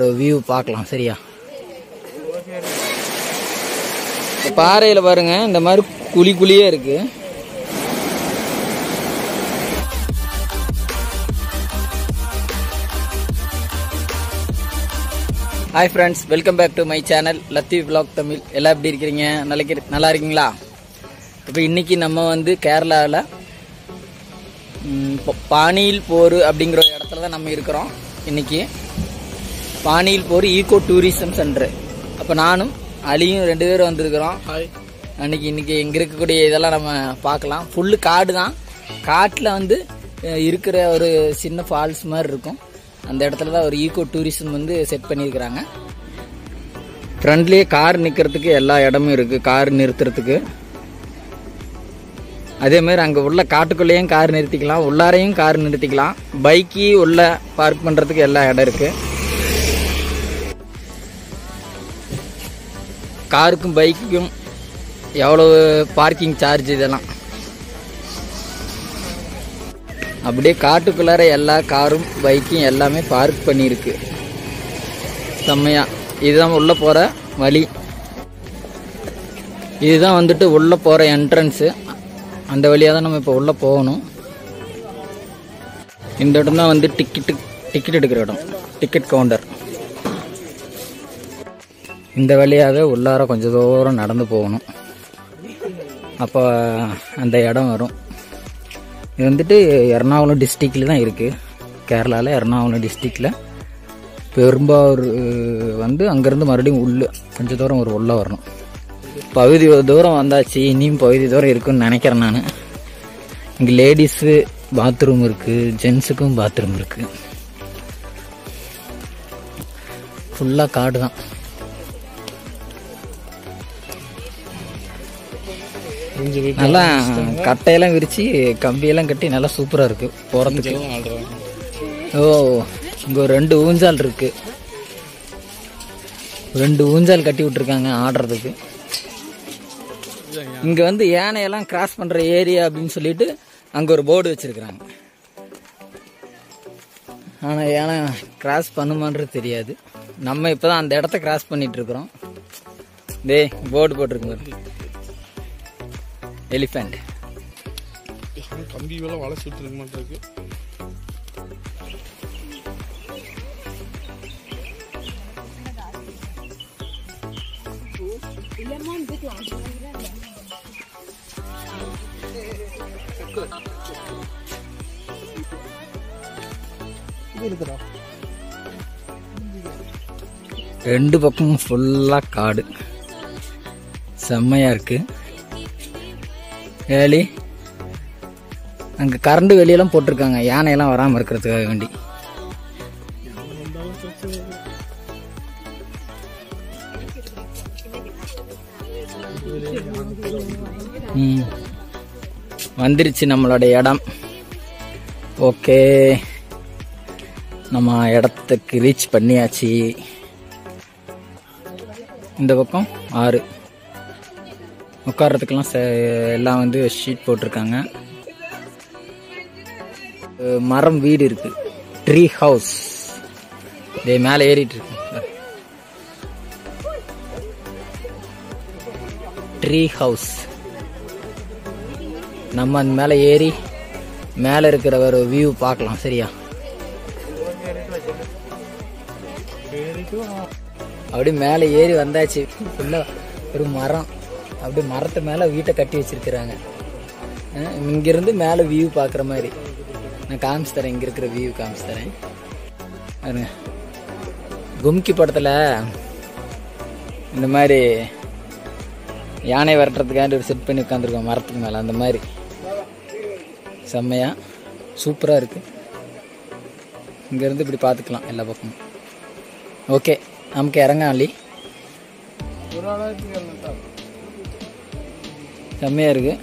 View பார்க்கலாம் சரியா இந்த பாறையில் பாருங்க இந்த மாதிரி குழி குழியே இருக்கு hi friends welcome back to my channel Latheef vlog Tamil எல்லாம் எப்படி இருக்கிறீங்க நல்லா இரு- நல்லா இருக்கீங்களா இப்போ இன்னைக்கு நம்ம வந்து கேரளாவில் பாணியில் போர் அப்படிங்கிற ஒரு இடத்துல தான் நம்ம இருக்கிறோம் இன்னைக்கு பாணியில் போர் ஈகோ டூரிசம் சென்டர் அப்போ நானும் அலியும் ரெண்டு பேரும் வந்திருக்கிறோம் அன்னைக்கு இன்னைக்கு இங்கே இருக்கக்கூடிய இதெல்லாம் நம்ம பார்க்கலாம் ஃபுல்லு காடு தான் காட்டில் வந்து அஹ், இருக்கிற ஒரு சின்ன ஃபால்ஸ் மாதிரி இருக்கும் அந்த இடத்துல தான் ஒரு ஈகோ டூரிசம் வந்து செட் பண்ணியிருக்கிறாங்க ஃப்ரண்ட்லேயே கார் நிற்கிறதுக்கு எல்லா இடமும் இருக்குது கார் நிறுத்துறதுக்கு அதே மாதிரி அங்கே உள்ள காட்டுக்குள்ளேயும் கார் நிறுத்திக்கலாம் உள்ளாரையும் கார் நிறுத்திக்கலாம் பைக்கி உள்ள பார்க் பண்ணுறதுக்கு எல்லா இடம் இருக்கு காருக்கும் பைக்குக்கும் எவ்வளவு பார்க்கிங் சார்ஜ் இதெல்லாம் அப்படியே காட்டுக்குள்ளார எல்லா காரும் பைக்கும் எல்லாமே பார்க் பண்ணியிருக்கு செம்மையா இதுதான் உள்ள போற வழி இதுதான் வந்துட்டு உள்ள போற என்ட்ரன்ஸு அந்த வழியாக தான் நம்ம இப்போ உள்ள போகணும் இந்த இடம் தான் வந்து டிக்கெட்டு டிக்கெட் எடுக்கிற இடம் டிக்கெட் கவுண்டர் இந்த வழியாகவே உள்ளார கொஞ்சம் தூரம் நடந்து போகணும் அப்போ அந்த இடம் வரும் இது வந்துட்டு எர்ணாகுளம் டிஸ்ட்ரிக்டில் தான் இருக்குது கேரளாவில் எர்ணாகுளம் டிஸ்ட்ரிக்டில் பெரும்பாவூர் வந்து அங்கேருந்து மறுபடியும் உள்ள கொஞ்சம் தூரம் ஒரு உள்ள வரணும் பகுதி ஒரு தூரம் வந்தாச்சு இனியும் பகுதி தூரம் இருக்குன்னு நினைக்கிறேன் நான் இங்கே லேடிஸு பாத்ரூம் இருக்குது ஜென்ஸுக்கும் பாத்ரூம் இருக்குது ஃபுல்லாக காடு தான் நல்லா கட்டையெல்லாம் விரிச்சு கம்பியெல்லாம் கட்டி நல்லா சூப்பராக இருக்கு போகிறதுக்கு ஓ இங்கே ஒரு ரெண்டு ஊஞ்சால் இருக்கு ரெண்டு ஊஞ்சால் கட்டி விட்டுருக்காங்க ஆடுறதுக்கு இங்க வந்து யானையெல்லாம் கிராஸ் பண்ற ஏரியா அப்படின்னு சொல்லிட்டு அங்க ஒரு போர்டு வச்சிருக்கிறாங்க ஆனா யானை கிராஸ் பண்ணுமான்றது தெரியாது நம்ம இப்பதான் அந்த இடத்த கிராஸ் பண்ணிட்டு இருக்கிறோம் டேய் போர்டு போட்டிருக்கு எலிஃபண்ட் கம்பி எல்லாம் வளர்ச்சி விட்டுருக்க மாட்டிருக்கு ரெண்டு பக்கமும் ஃபுல்லா காடு செம்மையா இருக்கு ஏலி அங்க கரண்ட் வெளியெல்லாம் போட்டிருக்காங்க யானையெல்லாம் வராம இருக்கிறதுக்காக வேண்டி ம். வந்துருச்சு நம்மளோட இடம் ஓகே நம்ம இடத்துக்கு ரீச் பண்ணியாச்சு இந்த பக்கம் ஆறு உட்கார்றதுக்கெல்லாம் ச- எல்லாம் வந்து ஷீட் போட்டிருக்காங்க அஹ் மரம் வீடு இருக்கு ட்ரீ ஹவுஸ் இதே மேலே ஏறிட்டு இருக்கு ட்ரீ ஹவுஸ் நம்ம அந்த மேலே ஏறி மேலே இருக்கிற ஒரு வியூ பார்க்கலாம் சரியா அப்படியே மேலே ஏறி வந்தாச்சு ஃபுல்லாக ஒரு மரம் அப்படியே மரத்து மேலே வீட்டை கட்டி வச்சிருக்கிறாங்க அஹ் இங்கிருந்து மேலே வியூ பார்க்குற மாதிரி நான் காமிச்சு தரேன் இங்கே இருக்கிற வியூ காமிச்சு தரேன் பாருங்க. கும்கி படத்தில் இந்த மாதிரி யானை விரட்டுறதுக்காண்டி ஒரு செட் பண்ணி உட்காந்துருக்கோம் மரத்துக்கு மேலே அந்த மாதிரி செம்மையா சூப்பராக இருக்கு இங்கேருந்து இப்படி பார்த்துக்கலாம் எல்லா பக்கமும் ஓகே நமக்கு இறங்க அள்ளி ஒரு ஆளாயிரத்தி எழுநூறு செம்மையா இருக்கு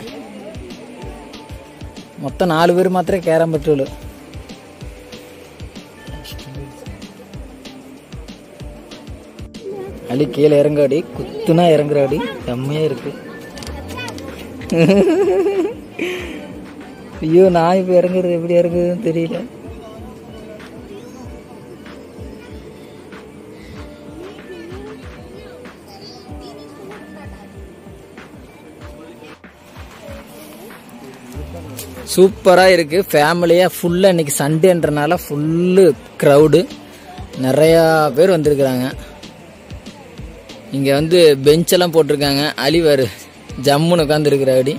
மொத்தம் நாலு பேர் மாத்திரம் கேரம் பெட்ரோல் அள்ளி கீழே இறங்காடி குத்துனா இறங்குறாடி செம்மையா இருக்கு ஐயோ நான் இப்போ இறங்குறது எப்படி இறங்குதுன்னு தெரியல சூப்பராக இருக்குது ஃபேமிலியாக ஃபுல்லாக இன்னைக்கு சண்டேன்றனால ஃபுல்லு க்ரௌடு நிறையா பேர் வந்திருக்கிறாங்க இங்கே வந்து பெஞ்செல்லாம் போட்டிருக்காங்க அலிவார் ஜம்முன்னு உட்காந்துருக்குறாடி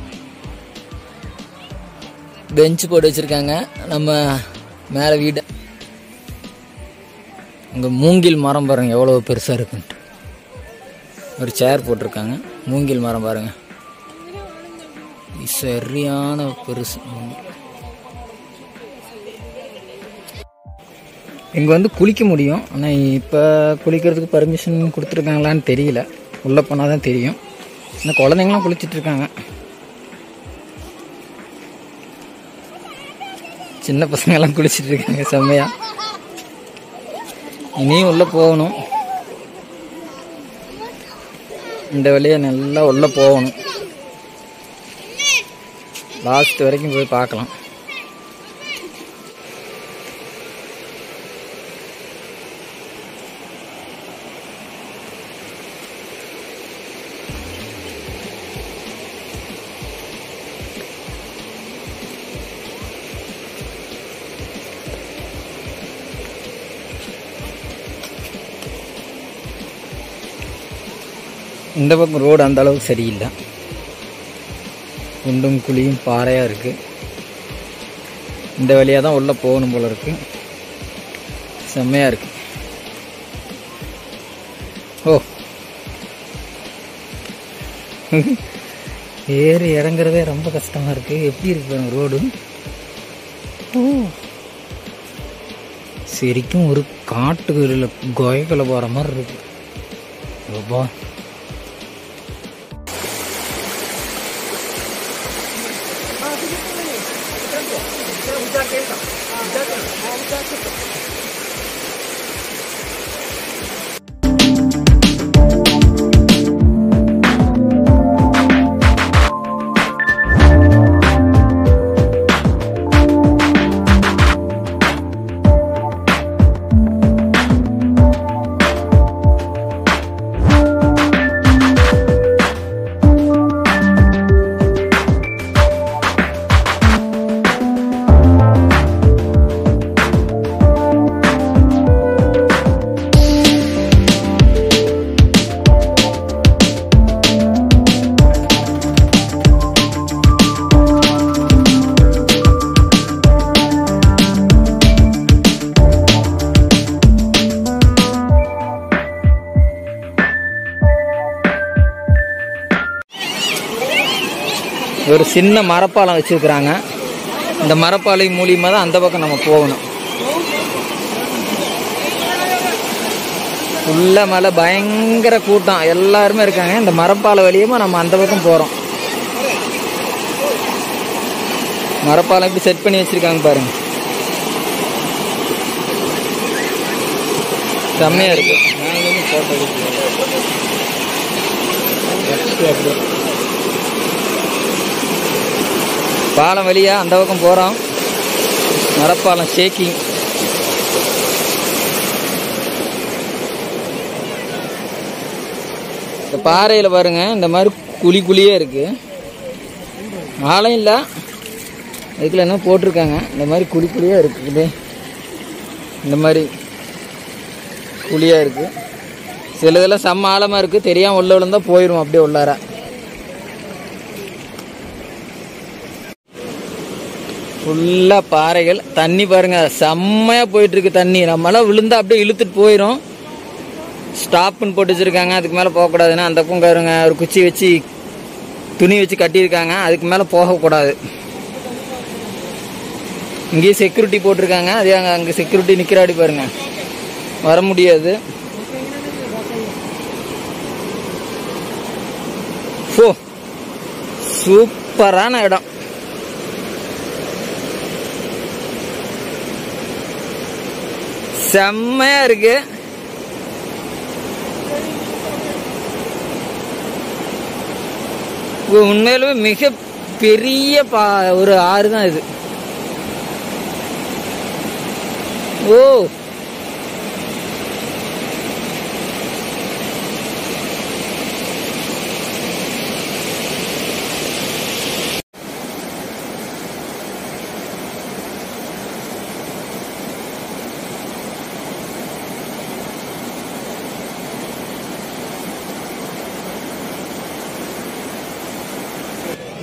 பெஞ்ச் போட்டு வச்சுருக்காங்க நம்ம மேலே வீடு இங்கே மூங்கில் மரம் பாருங்க எவ்வளோ பெருசாக இருக்குன்ட்டு ஒரு சேர் போட்டிருக்காங்க மூங்கில் மரம் பாருங்க இது சரியான பெருசு இங்கே வந்து குளிக்க முடியும் ஆனால் இப்போ குளிக்கிறதுக்கு பர்மிஷன் கொடுத்துருக்காங்களான்னு தெரியல உள்ளே போனால் தான் தெரியும் இன்னும் குழந்தைங்களாம் குளிச்சிட்டு இருக்காங்க சின்ன பசங்கெல்லாம் குளிச்சிட்டு இருக்காங்க செம்மையா இனியும் உள்ளே போகணும் இந்த வழியா நல்லா உள்ளே போகணும் லாஸ்ட் வரைக்கும் போய் பார்க்கலாம் இந்த பக்கம் ரோடு அந்த அளவுக்கு சரியில்லை குண்டும் குழியும் பாறையாக இருக்குது இந்த வழியாக தான் உள்ளே போகணும் போல இருக்கு செம்மையாக இருக்கு ஓ ஏறி இறங்குறதே ரொம்ப கஷ்டமாக இருக்குது எப்படி இருக்கு பாருங்க ரோடு ஓ சரிக்கும் ஒரு காட்டுக்குள்ள கோயக்குள்ள போகிற மாதிரி இருக்கு அப்பா ஒரு சின்ன மரப்பாலம் வச்சிருக்கிறாங்க இந்த மரப்பாலை மூலியமா தான் அந்த பக்கம் நம்ம போகணும் உள்ள மலை பயங்கர கூட்டம் எல்லாருமே இருக்காங்க இந்த மரப்பாலை வழியமா நம்ம அந்த பக்கம் போறோம் மரப்பாலம் இப்படி செட் பண்ணி வச்சிருக்காங்க பாருங்க செம்மையா இருக்கு பாலம் வழியா அந்த பக்கம் போறோம் மரப்பாலம் ஷேக்கிங் இந்த பாறையில் பாருங்க இந்த மாதிரி குழி குழியே இருக்கு ஆழம் இல்லை இதுக்குள்ள என்ன போட்டிருக்காங்க இந்த மாதிரி குழி குழியா இருக்குது இந்த மாதிரி குழியா இருக்கு சில இதெல்லாம் செம்ம ஆழமா இருக்கு தெரியாம உள்ள விழுந்தா போயிடும் அப்படியே உள்ளார ஃபுல்லாக பாறைகள் தண்ணி பாருங்க செம்மையா போயிட்டு இருக்கு தண்ணி நம்மளாம் விழுந்தா அப்படியே இழுத்துட்டு போயிடும் ஸ்டாப்னு போட்டு வச்சிருக்காங்க அதுக்கு மேலே போகக்கூடாதுன்னு அந்த பக்கம் பாருங்க ஒரு குச்சி வச்சு துணி வச்சு கட்டியிருக்காங்க அதுக்கு மேலே போகக்கூடாது இங்கேயும் செக்யூரிட்டி போட்டிருக்காங்க அதே அங்கே அங்கே செக்யூரிட்டி நிற்கிறாடி பாருங்க வர முடியாது ஓ சூப்பரான இடம் செம்மையா இருக்கு உ- உண்மையிலுமே மிக பெரிய பா ஒரு ஆறு தான் இது ஓ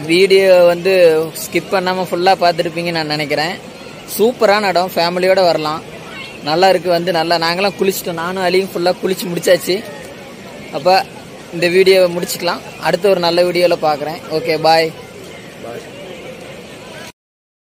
வீடியோ வந்து ஸ்கிப் பண்ணாமல் ஃபுல்லாக பார்த்துருப்பீங்கன்னு நான் நினைக்கிறேன் சூப்பரான இடம் ஃபேமிலியோட வரலாம் நல்லா இருக்கு வந்து நல்லா நாங்களாம் குளிச்சிட்டோம் நானும் அலியும் ஃபுல்லாக குளிச்சு முடிச்சாச்சு அப்போ இந்த வீடியோவை முடிச்சுக்கலாம் அடுத்த ஒரு நல்ல வீடியோவில் பார்க்குறேன் ஓகே பாய்